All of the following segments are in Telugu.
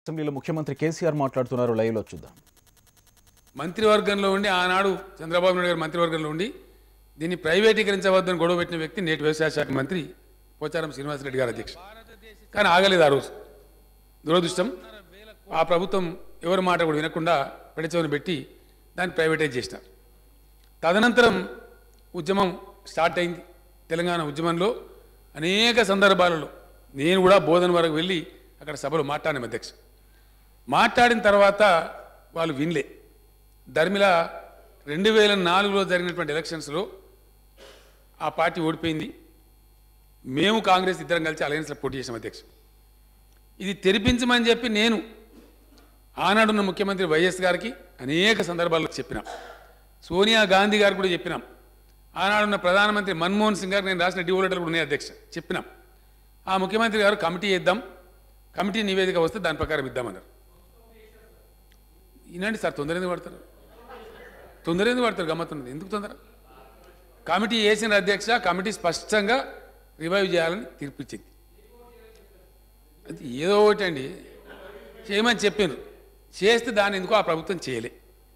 అసెంబ్లీలో ముఖ్యమంత్రి కేసీఆర్ మాట్లాడుతున్నారు లైవ్లో చూద్దాం మంత్రివర్గంలో ఉండి ఆనాడు చంద్రబాబు నాయుడు గారు మంత్రివర్గంలో ఉండి దీన్ని ప్రైవేటీకరించవద్దని గొడవ పెట్టిన వ్యక్తి నేటి వ్యవసాయ శాఖ మంత్రి పోచారం శ్రీనివాసరెడ్డి గారు అధ్యక్ష కానీ ఆగలేదు ఆ రోజు దురదృష్టం ఆ ప్రభుత్వం ఎవరి మాట కూడా వినకుండా పెడచెవిని పెట్టి దాన్ని ప్రైవేటైజ్ చేసినారు తదనంతరం ఉద్యమం స్టార్ట్ అయింది తెలంగాణ ఉద్యమంలో అనేక సందర్భాలలో నేను కూడా బోధన వరకు వెళ్ళి అక్కడ సభలో మాట్లాడిన అధ్యక్ష మాట్లాడిన తర్వాత వాళ్ళు వినలే ధర్మిల రెండు వేల నాలుగులో జరిగినటువంటి ఎలక్షన్స్లో ఆ పార్టీ ఓడిపోయింది మేము కాంగ్రెస్ ఇద్దరం కలిసి అలయన్స్లో పోటీ చేసాం అధ్యక్ష ఇది తెరిపించమని చెప్పి నేను ఆనాడున్న ముఖ్యమంత్రి వైఎస్ గారికి అనేక సందర్భాల్లో చెప్పినాం సోనియా గాంధీ గారు కూడా చెప్పినాం ఆనాడున్న ప్రధానమంత్రి మన్మోహన్ సింగ్ గారు నేను రాసిన డివో లెటర్లు కూడా ఉన్నాయి అధ్యక్ష చెప్పినాం ఆ ముఖ్యమంత్రి గారు కమిటీ చేద్దాం కమిటీ నివేదిక వస్తే దాని ప్రకారం ఇద్దామన్నారు ఈనండి సార్ తొందర ఎందుకు పడతారు తొందర ఎందుకు పడతారు గమ్మత్తున్నది ఎందుకు తొందర కమిటీ వేసిన అధ్యక్ష కమిటీ స్పష్టంగా రివైవ్ చేయాలని తీర్పిచ్చింది అది ఏదో ఒకటి అండి చేయమని చెప్పాను చేస్తే దాన్ని ఎందుకో ఆ ప్రభుత్వం చేయలే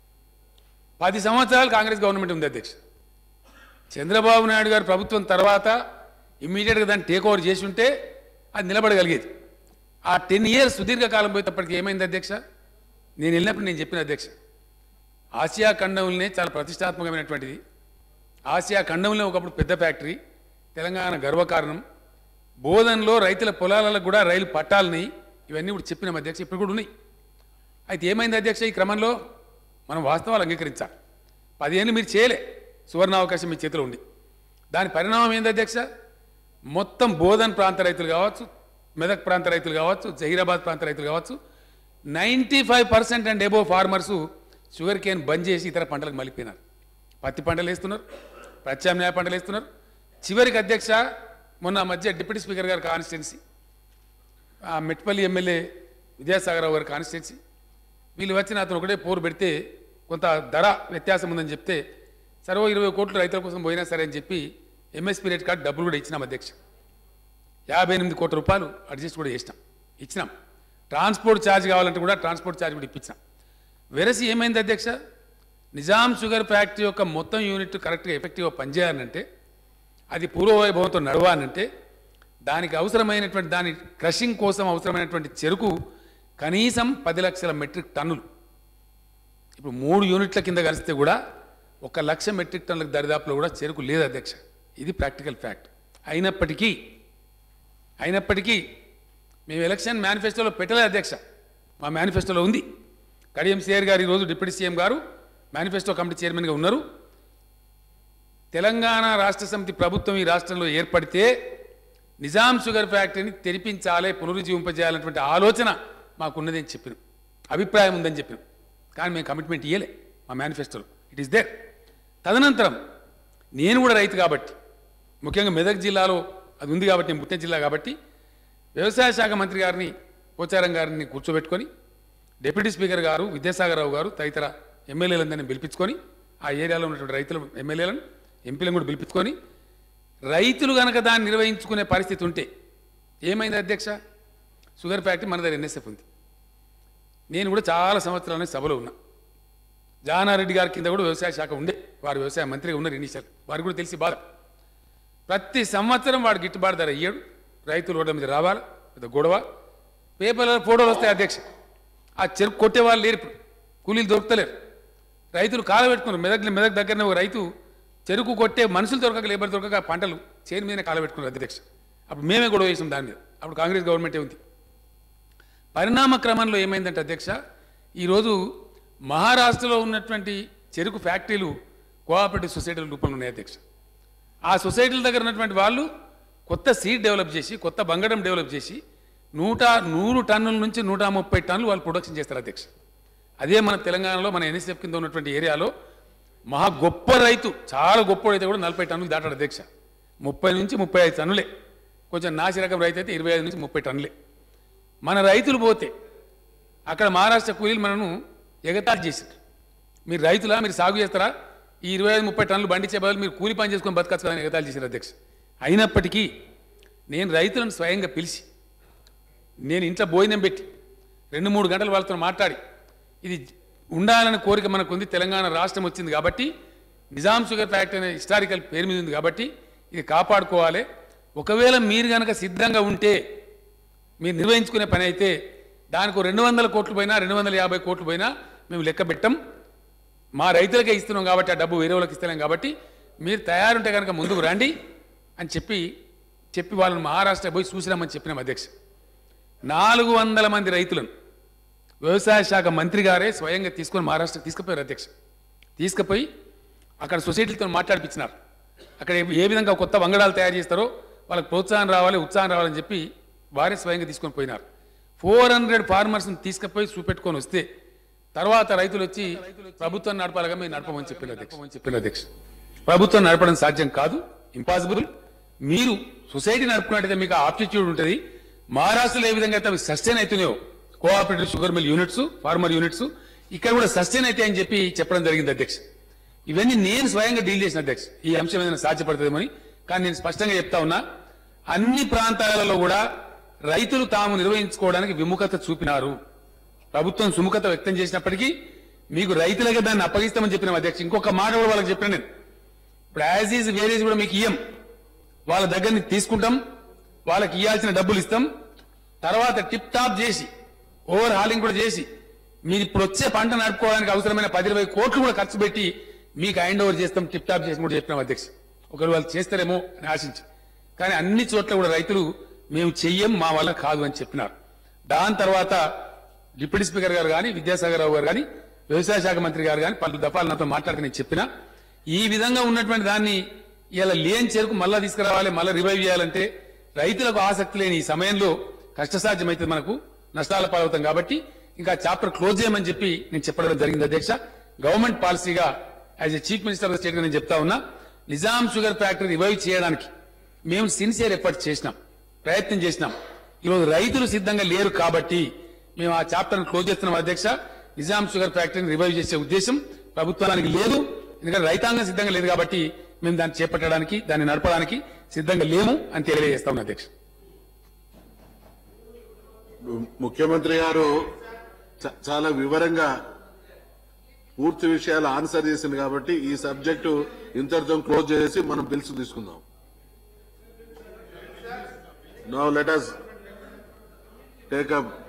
పది సంవత్సరాలు కాంగ్రెస్ గవర్నమెంట్ ఉంది అధ్యక్ష చంద్రబాబు నాయుడు గారి ప్రభుత్వం తర్వాత ఇమ్మీడియట్గా దాన్ని టేక్ ఓవర్ చేసి ఉంటే అది నిలబడగలిగేది ఆ టెన్ ఇయర్స్ సుదీర్ఘకాలం పోయేటప్పటికి ఏమైంది అధ్యక్ష నేను వెళ్ళినప్పుడు నేను చెప్పిన అధ్యక్ష ఆసియా ఖండంలోనే చాలా ప్రతిష్టాత్మకమైనటువంటిది ఆసియా ఖండంలో ఒకప్పుడు పెద్ద ఫ్యాక్టరీ తెలంగాణ గర్వకారణం బోధనలో రైతుల పొలాలకు కూడా రైలు పట్టాలని ఇవన్నీ కూడా చెప్పినాం అధ్యక్ష ఇప్పుడు కూడా ఉన్నాయి అయితే ఏమైంది అధ్యక్ష ఈ క్రమంలో మనం వాస్తవాలు అంగీకరించాలి పదిహేను మీరు చేయలే సువర్ణ అవకాశం మీ చేతిలో ఉంది దాని పరిణామం ఏంది అధ్యక్ష మొత్తం బోధన్ ప్రాంత రైతులు కావచ్చు మెదక్ ప్రాంత రైతులు కావచ్చు జహీరాబాద్ ప్రాంత రైతులు కావచ్చు ninety five percent and above farmers sugar cane బంద్ చేసి ఇతర పంటలకు మలిపోయినారు పత్తి పంటలు వేస్తున్నారు ప్రత్యామ్నాయ పంటలు వేస్తున్నారు చివరికి అధ్యక్ష మొన్న మధ్య డిప్యూటీ స్పీకర్ గారి కాన్స్టిట్యున్సీ ఆ మెట్పల్లి ఎమ్మెల్యే విద్యాసాగరరావు గారి కాన్స్టిట్యున్సీ వీళ్ళు వచ్చి అతను ఒకటే పోరు పెడితే కొంత ధర వ్యత్యాసం ఉందని చెప్తే సర్వ ఇరవై కోట్లు రైతుల కోసం పోయినా సరే అని చెప్పి ఎంఎస్పీ రేట్ కార్డు డబ్బులు కూడా ఇచ్చినాం అధ్యక్ష యాభై ఎనిమిది కోట్ల రూపాయలు అడ్జస్ట్ కూడా చేసినాం ఇచ్చినాం ట్రాన్స్పోర్ట్ ఛార్జ్ కావాలంటే కూడా ట్రాన్స్పోర్ట్ ఛార్జ్ కూడా ఇప్పించాం వెరసి ఏమైంది అధ్యక్ష నిజాం షుగర్ ఫ్యాక్టరీ యొక్క మొత్తం యూనిట్ కరెక్ట్గా ఎఫెక్టివ్గా పనిచేయాలంటే అది పూర్వవైభవంతో నడవాలంటే దానికి అవసరమైనటువంటి దాని క్రషింగ్ కోసం అవసరమైనటువంటి చెరుకు కనీసం పది లక్షల మెట్రిక్ టన్నులు ఇప్పుడు మూడు యూనిట్ల కింద కలిస్తే కూడా ఒక లక్ష మెట్రిక్ టన్నులకు దరిదాపులో కూడా చెరుకు లేదు అధ్యక్ష ఇది ప్రాక్టికల్ ఫ్యాక్ట్ అయినప్పటికీ అయినప్పటికీ మేము ఎలక్షన్ మేనిఫెస్టోలో పెట్టలేదు అధ్యక్ష మా మేనిఫెస్టోలో ఉంది కడియం సిఆర్ గారు ఈరోజు డిప్యూటీ సీఎం గారు మేనిఫెస్టో కమిటీ చైర్మన్గా ఉన్నారు తెలంగాణ రాష్ట్ర సమితి ప్రభుత్వం ఈ రాష్ట్రంలో ఏర్పడితే నిజాం షుగర్ ఫ్యాక్టరీని తెరిపించాలి పునరుజ్జీవింపజేయాలన్నటువంటి ఆలోచన మాకున్నది అని చెప్పినాం అభిప్రాయం ఉందని చెప్పినాం కానీ మేము కమిట్మెంట్ ఇయ్యలే మా మేనిఫెస్టోలో ఇట్ ఈస్ దేర్ తదనంతరం నేను కూడా రైతు కాబట్టి ముఖ్యంగా మెదక్ జిల్లాలో అది ఉంది కాబట్టి నేను పుట్టిన జిల్లా కాబట్టి వ్యవసాయ శాఖ మంత్రి గారిని పోచారం గారిని కూర్చోబెట్టుకొని డిప్యూటీ స్పీకర్ గారు విద్యాసాగరరావు గారు తదితర ఎమ్మెల్యేలందరినీ పిలిపించుకొని ఆ ఏరియాలో ఉన్నటువంటి రైతుల ఎమ్మెల్యేలను ఎంపీలను కూడా పిలిపించుకొని రైతులు కనుక దాన్ని నిర్వహించుకునే పరిస్థితి ఉంటే ఏమైంది అధ్యక్ష షుగర్ ఫ్యాక్టరీ మన దగ్గర ఎన్ఎస్ఎఫ్ ఉంది నేను కూడా చాలా సంవత్సరాల సభలో ఉన్నా జానారెడ్డి గారి కింద కూడా వ్యవసాయ శాఖ ఉండే వారు వ్యవసాయ మంత్రిగా ఉన్నారు ఇనిషియల్ వారికి కూడా తెలిసి బాధ ప్రతి సంవత్సరం వాడు గిట్టుబాటు ధర ఇయ్యడు రైతులు రోడ్ల మీద రావాలి పెద్ద గొడవ పేపర్లో ఫోటోలు వస్తాయి అధ్యక్ష ఆ చెరుకు కొట్టే వాళ్ళు లేరు ఇప్పుడు కూలీలు దొరుకుతలేరు రైతులు కాల పెట్టుకున్నారు మెదక్ మెదక్ దగ్గరనే ఒక రైతు చెరుకు కొట్టే మనుషులు దొరకక లేబర్ దొరకక ఆ పంటలు చేను మీదనే కాల పెట్టుకున్నారు అధ్యక్ష అప్పుడు మేమే గొడవ చేసాం దాని మీద అప్పుడు కాంగ్రెస్ గవర్నమెంటే ఉంది పరిణామ క్రమంలో ఏమైందంటే అధ్యక్ష ఈరోజు మహారాష్ట్రలో ఉన్నటువంటి చెరుకు ఫ్యాక్టరీలు కోఆపరేటివ్ సొసైటీల రూపంలో ఉన్నాయి అధ్యక్ష ఆ సొసైటీల దగ్గర ఉన్నటువంటి వాళ్ళు కొత్త సీడ్ డెవలప్ చేసి కొత్త బంగడం డెవలప్ చేసి నూట నూరు టన్నుల నుంచి నూట ముప్పై టన్నులు వాళ్ళు ప్రొడక్షన్ చేస్తారు అధ్యక్ష అదే మన తెలంగాణలో మన ఎన్ఎస్ఎఫ్ కింద ఉన్నటువంటి ఏరియాలో మహా గొప్ప రైతు చాలా గొప్ప అయితే కూడా నలభై టన్నులు దాటాడు అధ్యక్ష ముప్పై నుంచి ముప్పై ఐదు టన్నులే కొంచెం నాసి రకం రైతు అయితే ఇరవై ఐదు నుంచి ముప్పై టన్నులే మన రైతులు పోతే అక్కడ మహారాష్ట్ర కూలీలు మనను ఎగతాళి చేశారు మీరు రైతులా మీరు సాగు చేస్తారా ఈ ఇరవై ఐదు ముప్పై టన్నులు బండిచ్చే బదులు మీరు కూలి పని చేసుకొని బతకచ్చు కదా అని ఎగతాళి చేశారు అధ్యక్ష అయినప్పటికీ నేను రైతులను స్వయంగా పిలిచి నేను ఇంట్లో భోజనం పెట్టి రెండు మూడు గంటలు వాళ్ళతో మాట్లాడి ఇది ఉండాలని కోరిక మనకు ఉంది తెలంగాణ రాష్ట్రం వచ్చింది కాబట్టి నిజాం షుగర్ ఫ్యాక్టరీ అనే హిస్టారికల్ పేరు మీద ఉంది కాబట్టి ఇది కాపాడుకోవాలి ఒకవేళ మీరు కనుక సిద్ధంగా ఉంటే మీరు నిర్వహించుకునే పని అయితే దానికి రెండు వందల కోట్లు పోయినా రెండు వందల యాభై కోట్లు పోయినా మేము లెక్క పెట్టం మా రైతులకే ఇస్తున్నాం కాబట్టి ఆ డబ్బు వేరే వాళ్ళకి ఇస్తున్నాం కాబట్టి మీరు తయారుంటే కనుక ముందుకు రండి అని చెప్పి చెప్పి వాళ్ళని మహారాష్ట్ర పోయి చూసినామని చెప్పినాం అధ్యక్ష నాలుగు వందల మంది రైతులను వ్యవసాయ శాఖ మంత్రి గారే స్వయంగా తీసుకొని మహారాష్ట్రకి తీసుకుపోయారు అధ్యక్ష తీసుకుపోయి అక్కడ సొసైటీలతో మాట్లాడిపించినారు అక్కడ ఏ- ఏ విధంగా కొత్త వంగడాలు తయారు చేస్తారో వాళ్ళకి ప్రోత్సాహం రావాలి ఉత్సాహం రావాలని చెప్పి వారే స్వయంగా తీసుకొని పోయినారు ఫోర్ హండ్రెడ్ ఫార్మర్స్ని తీసుకుపోయి చూపెట్టుకొని వస్తే తర్వాత రైతులు వచ్చి ప్రభుత్వం నడపాలిగా మీరు నడపమని చెప్పిన అధ్యక్ష చెప్పిన అధ్యక్ష ప్రభుత్వం నడపడం సాధ్యం కాదు ఇంపాసిబుల్ మీరు సొసైటీ నడుపుకున్నట్టయితే మీకు ఆప్టిట్యూడ్ ఉంటుంది మహారాష్ట్రలో ఏ విధంగా అయితే అవి సస్టైన్ అవుతున్నాయో cooperative sugar mill units farmer units ఇక్కడ కూడా సస్టైన్ అయితే అని చెప్పి చెప్పడం జరిగింది అధ్యక్ష ఇవన్నీ నేను స్వయంగా డీల్ చేసిన అధ్యక్ష ఈ అంశం ఏదైనా సాధ్యపడుతుందేమని కానీ నేను స్పష్టంగా చెప్తా ఉన్నా అన్ని ప్రాంతాలలో కూడా రైతులు తాము నిర్వహించుకోవడానికి విముఖత చూపినారు ప్రభుత్వం సుముఖత వ్యక్తం చేసినప్పటికీ మీకు రైతులకే దాన్ని అప్పగిస్తామని చెప్పిన అధ్యక్ష ఇంకొక మాట కూడా వాళ్ళకి చెప్పిన నేను ఇప్పుడు యాజ్ ఈజ్ వేరేజ్ కూడా మీకు ఇయ్యం వాళ్ళ దగ్గర నుంచి తీసుకుంటాం వాళ్ళకి ఇవ్వాల్సిన డబ్బులు ఇస్తాం తర్వాత టిప్ టాప్ చేసి ఓవర్ హాలింగ్ కూడా చేసి మీరు ఇప్పుడు వచ్చే పంట నడుపుకోవడానికి అవసరమైన పది ఇరవై కోట్లు కూడా ఖర్చు పెట్టి మీకు హ్యాండ్ ఓవర్ చేస్తాం టిప్ టాప్ చేసి కూడా చెప్పినాం అధ్యక్ష ఒకరు వాళ్ళు చేస్తారేమో అని ఆశించి కానీ అన్ని చోట్ల కూడా రైతులు మేము చెయ్యం మా వల్ల కాదు అని చెప్పినారు దాని తర్వాత డిప్యూటీ స్పీకర్ గారు కానీ విద్యాసాగర్ రావు గారు కానీ వ్యవసాయ శాఖ మంత్రి గారు కానీ పలు దఫాలు నాతో మాట్లాడితే నేను చెప్పినా ఈ విధంగా ఉన్నటువంటి దాన్ని ఇలా లేని చెరుకు మళ్ళా తీసుకురావాలి మళ్ళీ రివైవ్ చేయాలంటే రైతులకు ఆసక్తి లేని ఈ సమయంలో కష్టసాధ్యమైతే మనకు నష్టాల పాలవుతాం కాబట్టి ఇంకా చాప్టర్ క్లోజ్ చేయమని చెప్పి నేను చెప్పడం జరిగింది అధ్యక్ష గవర్నమెంట్ పాలసీగా as a chief minister of the state గా నేను చెప్తా ఉన్నా నిజాం షుగర్ ఫ్యాక్టరీ రివైవ్ చేయడానికి మేము సిన్సియర్ ఎఫర్ట్ చేసినాం ప్రయత్నం చేసినాం ఈరోజు రైతులు సిద్ధంగా లేరు కాబట్టి మేము ఆ చాప్టర్ క్లోజ్ చేస్తున్నాం అధ్యక్ష నిజాం షుగర్ ఫ్యాక్టరీని రివైవ్ చేసే ఉద్దేశం ప్రభుత్వానికి లేదు ఎందుకంటే రైతాంగం సిద్ధంగా లేదు కాబట్టి మేము దాన్ని చేపట్టడానికి దాన్ని నడపడానికి సిద్ధంగా లేము అని తెలియజేస్తా ఉన్నాం అధ్యక్ష ముఖ్యమంత్రి గారు చ- చాలా వివరంగా పూర్తి విషయాలు ఆన్సర్ చేసింది కాబట్టి ఈ సబ్జెక్టు ఇంతటితో క్లోజ్ చేసి మనం బిల్స్ తీసుకుందాం no let us take up